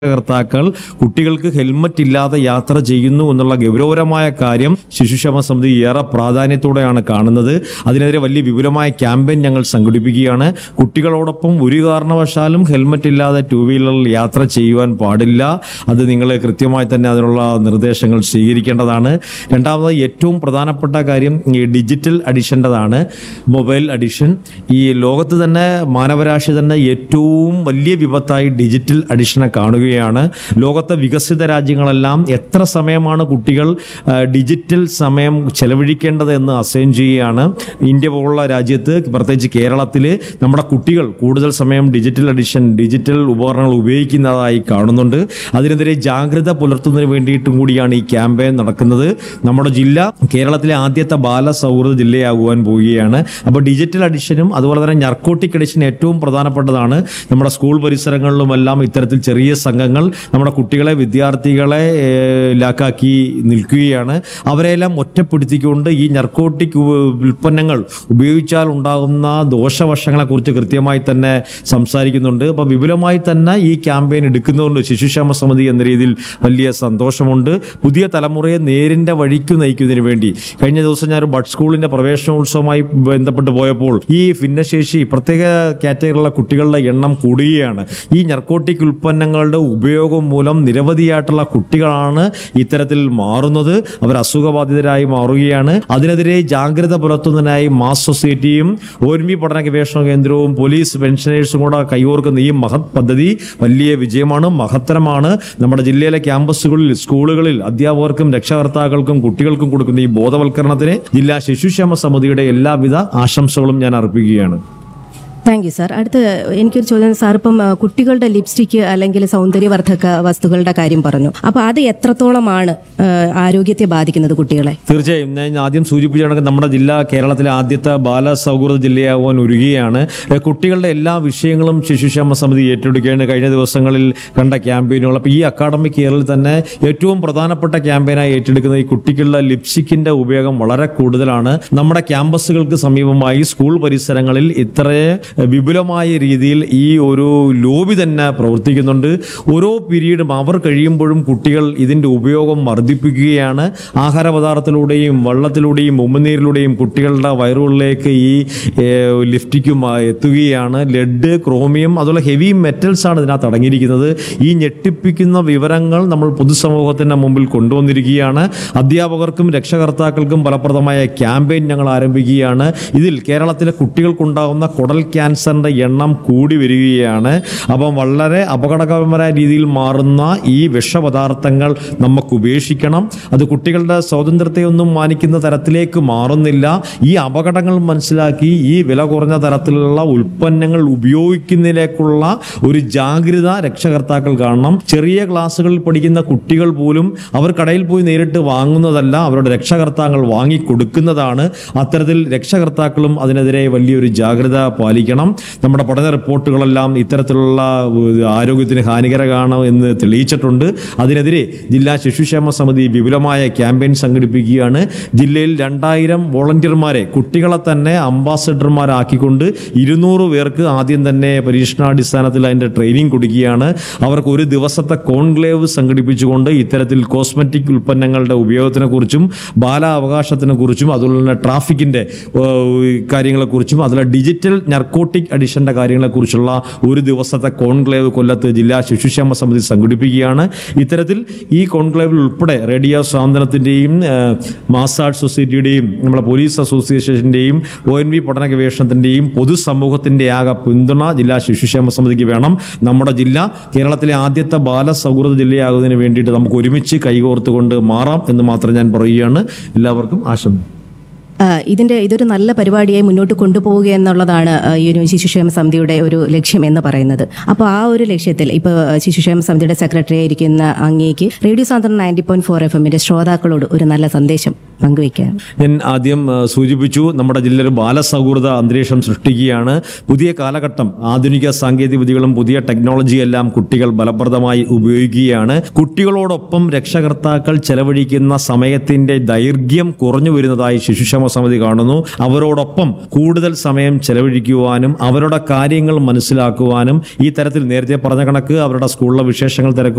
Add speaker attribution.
Speaker 1: കർത്താക്കൾ കുട്ടികൾക്ക് ഹെൽമറ്റ് ഇല്ലാതെ യാത്ര ചെയ്യുന്നു എന്നുള്ള ഗൗരവകരമായ കാര്യം ശിശുക്ഷേമ സമിതി ഏറെ പ്രാധാന്യത്തോടെയാണ് കാണുന്നത് അതിനെതിരെ വലിയ വിപുലമായ ക്യാമ്പയിൻ ഞങ്ങൾ സംഘടിപ്പിക്കുകയാണ് കുട്ടികളോടൊപ്പം ഒരു കാരണവശാലും ഹെൽമറ്റ് ഇല്ലാതെ ടൂ വീലറിൽ യാത്ര ചെയ്യുവാൻ പാടില്ല അത് നിങ്ങൾ കൃത്യമായി തന്നെ അതിനുള്ള നിർദ്ദേശങ്ങൾ സ്വീകരിക്കേണ്ടതാണ് രണ്ടാമത് ഏറ്റവും പ്രധാനപ്പെട്ട കാര്യം ഈ ഡിജിറ്റൽ അഡിഷൻ്റെതാണ് മൊബൈൽ അഡിഷൻ ഈ ലോകത്ത് തന്നെ മാനവരാശി തന്നെ ഏറ്റവും വലിയ വിപത്തായി ഡിജിറ്റൽ അഡിഷനെ കാണുകയാണ് ലോകത്തെ വികസിത രാജ്യങ്ങളെല്ലാം എത്ര സമയമാണ് കുട്ടികൾ ആ, ഡിജിറ്റൽ സമയം ചെലവഴിക്കേണ്ടത് എന്ന് അസൈൻ ചെയ്യുകയാണ് ഇന്ത്യ പോലുള്ള രാജ്യത്ത് പ്രത്യേകിച്ച് കേരളത്തിൽ നമ്മുടെ കുട്ടികൾ കൂടുതൽ സമയം ഡിജിറ്റൽ അഡിഷൻ ഡിജിറ്റൽ ഉപകരണങ്ങൾ ഉപയോഗിക്കുന്നതായി കാണുന്നുണ്ട് അതിനെതിരെ ജാഗ്രത പുലർത്തുന്നതിന് വേണ്ടിയിട്ടും കൂടിയാണ് ഈ ക്യാമ്പയിൻ നടക്കുന്നത് നമ്മുടെ ജില്ല കേരളത്തിലെ ആദ്യത്തെ ബാലസൗഹൃദ ജില്ലയാകുവാൻ പോവുകയാണ് അപ്പോൾ ഡിജിറ്റൽ അഡിഷനും അതുപോലെ തന്നെ നർക്കോട്ടിക് അഡിഷൻ ഏറ്റവും പ്രധാനപ്പെട്ടതാണ് നമ്മുടെ സ്കൂൾ പരിസരങ്ങളിലുമെല്ലാം ഇത്തരത്തിൽ ചെറിയ സംഘങ്ങൾ നമ്മുടെ കുട്ടികളെ വിദ്യാർത്ഥികളെ ഏഹ്, ലാക്കാക്കി നിൽക്കുകയാണ് അവരെല്ലാം ഒറ്റപ്പെടുത്തിക്കൊണ്ട് ഈ നർക്കോട്ടിക് ഉൽപ്പന്നങ്ങൾ ഉപയോഗിച്ചാൽ ഉണ്ടാകുന്ന ദോഷവശങ്ങളെക്കുറിച്ച് കൃത്യമായി തന്നെ സംസാരിക്കുന്നുണ്ട് അപ്പോൾ വിപുലമായി തന്നെ ഈ ക്യാമ്പയിൻ എടുക്കുന്നതുകൊണ്ട് ശിശുക്ഷേമ സമിതി എന്ന രീതിയിൽ വലിയ സന്തോഷമുണ്ട് പുതിയ തലമുറയെ നേരിന്റെ വഴിക്ക് നയിക്കുന്നതിന് വേണ്ടി കഴിഞ്ഞ ദിവസം ഞാൻ ഒരു ബഡ് സ്കൂളിന്റെ പ്രവേശനോത്സവവുമായി ബന്ധപ്പെട്ട് പോയപ്പോൾ ഈ ഭിന്നശേഷി പ്രത്യേക കാറ്റഗറിയിലുള്ള കുട്ടികളുടെ എണ്ണം കൂടുകയാണ് ഈ നർക്കോട്ടിക് ഉൽപ്പന്നങ്ങളുടെ ഉപയോഗം മൂലം നിരവധിയായിട്ടുള്ള കുട്ടികളാണ് ഇത്തരത്തിൽ മാറുന്നത് അവർ അസുഖബാധിതരായി മാറുകയാണ് അതിനെതിരെ ജാഗ്രത പുലർത്തുന്നതിനായി മാസ് സൊസൈറ്റിയും ഓർമി പഠന ഗവേഷണ കേന്ദ്രവും പോലീസ് പെൻഷനേഴ്സും കൂടെ കൈകോർക്കുന്ന ഈ മഹത് പദ്ധതി വലിയ വിജയമാണ് മഹത്തരമാണ് നമ്മുടെ ജില്ലയിലെ ക്യാമ്പസുകളിൽ സ്കൂളുകളിൽ അധ്യാപകർക്കും രക്ഷകർത്താക്കൾക്കും കുട്ടികൾക്കും കൊടുക്കുന്ന ഈ ബോധവൽക്കരണത്തിന് ജില്ലാ ശിശുക്ഷേമ സമിതിയുടെ എല്ലാവിധ ആശംസകളും ഞാൻ അർപ്പിക്കുകയാണ്
Speaker 2: താങ്ക് യു സാർ അടുത്ത എനിക്കൊരു ചോദ്യം സാർ ഇപ്പം ആ, കുട്ടികളുടെ ലിപ്സ്റ്റിക്ക് അല്ലെങ്കിൽ സൗന്ദര്യവർദ്ധക വസ്തുക്കളുടെ കാര്യം പറഞ്ഞു അപ്പൊ അത് എത്രത്തോളമാണ് ആ, ആരോഗ്യത്തെ ബാധിക്കുന്നത് കുട്ടികളെ
Speaker 1: തീർച്ചയായും ഞാൻ ആദ്യം സൂചിപ്പിച്ച കണക്ക് നമ്മുടെ ജില്ല കേരളത്തിലെ ആദ്യത്തെ ബാലസൗഹൃദ ജില്ലയാവാൻ ഒരുങ്ങുകയാണ് ഏ, കുട്ടികളുടെ എല്ലാ വിഷയങ്ങളും ശിശുക്ഷേമ സമിതി ഏറ്റെടുക്കുകയാണ് കഴിഞ്ഞ ദിവസങ്ങളിൽ കണ്ട ക്യാമ്പയിനുകൾ അപ്പോൾ ഈ അക്കാഡമിക് ഇയറിൽ തന്നെ ഏറ്റവും പ്രധാനപ്പെട്ട ക്യാമ്പയിനായി ഏറ്റെടുക്കുന്ന ഈ കുട്ടികളുടെ ലിപ്സ്റ്റിക്കിന്റെ ഉപയോഗം വളരെ കൂടുതലാണ് നമ്മുടെ ക്യാമ്പസുകൾക്ക് സമീപമായി സ്കൂൾ പരിസരങ്ങളിൽ ഇത്രയും വിപുലമായ രീതിയിൽ ഈ ഒരു ലോബി തന്നെ പ്രവർത്തിക്കുന്നുണ്ട് ഓരോ പീരീഡും അവർ കഴിയുമ്പോഴും കുട്ടികൾ ഇതിന്റെ ഉപയോഗം വർദ്ധിപ്പിക്കുകയാണ് ആഹാര പദാർത്ഥത്തിലൂടെയും വെള്ളത്തിലൂടെയും ഉമ്മനീരിലൂടെയും കുട്ടികളുടെ വയറുകളിലേക്ക് ഈ ഏഹ്, ലിഫ്റ്റിക്കും ആ, എത്തുകയാണ് ലെഡ് ക്രോമിയം അതുപോലെ ഹെവി മെറ്റൽസ് ആണ് ഇതിനകത്ത് അടങ്ങിയിരിക്കുന്നത് ഈ ഞെട്ടിപ്പിക്കുന്ന വിവരങ്ങൾ നമ്മൾ പൊതുസമൂഹത്തിന്റെ മുമ്പിൽ കൊണ്ടുവന്നിരിക്കുകയാണ് അധ്യാപകർക്കും രക്ഷകർത്താക്കൾക്കും ഫലപ്രദമായ ക്യാമ്പയിൻ ഞങ്ങൾ ആരംഭിക്കുകയാണ് ഇതിൽ കേരളത്തിലെ കുട്ടികൾക്കുണ്ടാകുന്ന കുടൽ ക്യാൻസറിന്റെ എണ്ണം കൂടി വരികയാണ് അപ്പം വളരെ അപകടകരമായ രീതിയിൽ മാറുന്ന ഈ വിഷപദാർത്ഥങ്ങൾ നമുക്ക് ഉപേക്ഷിക്കണം അത് കുട്ടികളുടെ സ്വാതന്ത്ര്യത്തെ ഒന്നും മാനിക്കുന്ന തരത്തിലേക്ക് മാറുന്നില്ല ഈ അപകടങ്ങൾ മനസ്സിലാക്കി ഈ വില കുറഞ്ഞ തരത്തിലുള്ള ഉൽപ്പന്നങ്ങൾ ഉപയോഗിക്കുന്നതിലേക്കുള്ള ഒരു ജാഗ്രത രക്ഷകർത്താക്കൾ കാണണം ചെറിയ ക്ലാസ്സുകളിൽ പഠിക്കുന്ന കുട്ടികൾ പോലും അവർ കടയിൽ പോയി നേരിട്ട് വാങ്ങുന്നതല്ല അവരുടെ രക്ഷകർത്താക്കൾ വാങ്ങിക്കൊടുക്കുന്നതാണ് അത്തരത്തിൽ രക്ഷകർത്താക്കളും അതിനെതിരെ വലിയൊരു ജാഗ്രത പാലിക്കണം നമ്മുടെ പഠന റിപ്പോർട്ടുകളെല്ലാം ഇത്തരത്തിലുള്ള ഏഹ്, ആരോഗ്യത്തിന് ഹാനികരമാണ് എന്ന് തെളിയിച്ചിട്ടുണ്ട് അതിനെതിരെ ജില്ലാ ശിശുക്ഷേമ സമിതി വിപുലമായ ക്യാമ്പയിൻ സംഘടിപ്പിക്കുകയാണ് ജില്ലയിൽ രണ്ടായിരം വോളണ്ടിയർമാരെ കുട്ടികളെ തന്നെ അംബാസഡർമാരാക്കിക്കൊണ്ട് ഇരുന്നൂറ് പേർക്ക് ആദ്യം തന്നെ പരീക്ഷണാടിസ്ഥാനത്തിൽ അതിൻ്റെ ട്രെയിനിങ് കൊടുക്കുകയാണ് അവർക്ക് ഒരു ദിവസത്തെ കോൺക്ലേവ് സംഘടിപ്പിച്ചുകൊണ്ട് ഇത്തരത്തിൽ കോസ്മെറ്റിക് ഉൽപ്പന്നങ്ങളുടെ ഉപയോഗത്തിനെ കുറിച്ചും ബാലാവകാശത്തിനെ കുറിച്ചും അതുപോലെ തന്നെ ട്രാഫിക്കിന്റെ ഏഹ്, കാര്യങ്ങളെക്കുറിച്ചും അതുപോലെ ഡിജിറ്റൽ നർക്കോട്ടിക് അഡിഷന്റെ കാര്യങ്ങളെക്കുറിച്ചുള്ള ഒരു ദിവസത്തെ കോൺക്ലേവ് കൊല്ലത്ത് ജില്ലാ ശിശുക്ഷേമ സമിതി സംഘടിപ്പിക്കുകയാണ് ഇത്തരത്തിൽ ഈ കോൺക്ലേവിൽ ഉൾപ്പെടെ റേഡിയോ സ്വാതന്ത്ര്യത്തിന്റെയും ഏഹ്, മാസാഡ് സൊസൈറ്റിയുടെയും നമ്മുടെ പോലീസ് അസോസിയേഷന്റെയും ഒ എൻ വി പഠന ഗവേഷണത്തിന്റെയും പൊതുസമൂഹത്തിന്റെ ആകെ പിന്തുണ ജില്ലാ ശിശുക്ഷേമ സമിതിക്ക് വേണം നമ്മുടെ ജില്ല കേരളത്തിലെ ആദ്യത്തെ ബാലസൗഹൃദ ജില്ലയാകുന്നതിന് വേണ്ടിയിട്ട് നമുക്ക് ഒരുമിച്ച് കൈകോർത്തുകൊണ്ട് മാറാം എന്ന് മാത്രം ഞാൻ പറയുകയാണ് എല്ലാവർക്കും ആശംസ
Speaker 2: ആ, ഇതിന്റെ ഇതൊരു നല്ല പരിപാടിയായി മുന്നോട്ട് കൊണ്ടുപോവുക എന്നുള്ളതാണ് ആ, ഈ ഒരു ശിശുക്ഷേമ സമിതിയുടെ ഒരു ലക്ഷ്യം എന്ന് പറയുന്നത് അപ്പോൾ ആ ഒരു ലക്ഷ്യത്തിൽ ഇപ്പോൾ ശിശുക്ഷേമ സമിതിയുടെ സെക്രട്ടറി ആയിരിക്കുന്ന അങ്ങേക്ക് റേഡിയോ സാന്ദ്രൻ നയൻറ്റി പോയിന്റ് ഫോർ എഫ് എമ്മിന്റെ ശ്രോതാക്കളോട് ഒരു നല്ല സന്ദേശം പങ്കുവയ്ക്കാൻ
Speaker 1: ഞാൻ ആദ്യം ആ, സൂചിപ്പിച്ചു നമ്മുടെ ജില്ലയിൽ ഒരു ബാലസൗഹൃദ അന്തരീക്ഷം സൃഷ്ടിക്കുകയാണ് പുതിയ കാലഘട്ടം ആധുനിക സാങ്കേതിക വിദ്യകളും പുതിയ ടെക്നോളജിയും എല്ലാം കുട്ടികൾ ഫലപ്രദമായി ഉപയോഗിക്കുകയാണ് കുട്ടികളോടൊപ്പം രക്ഷകർത്താക്കൾ ചെലവഴിക്കുന്ന സമയത്തിന്റെ ദൈർഘ്യം കുറഞ്ഞു വരുന്നതായി ശിശുക്ഷേമ സമിതി കാണുന്നു അവരോടൊപ്പം കൂടുതൽ സമയം ചെലവഴിക്കുവാനും അവരുടെ കാര്യങ്ങൾ മനസ്സിലാക്കുവാനും ഈ തരത്തിൽ നേരത്തെ പറഞ്ഞ കണക്ക് അവരുടെ സ്കൂളിലെ വിശേഷങ്ങൾ തിരക്കുവാനും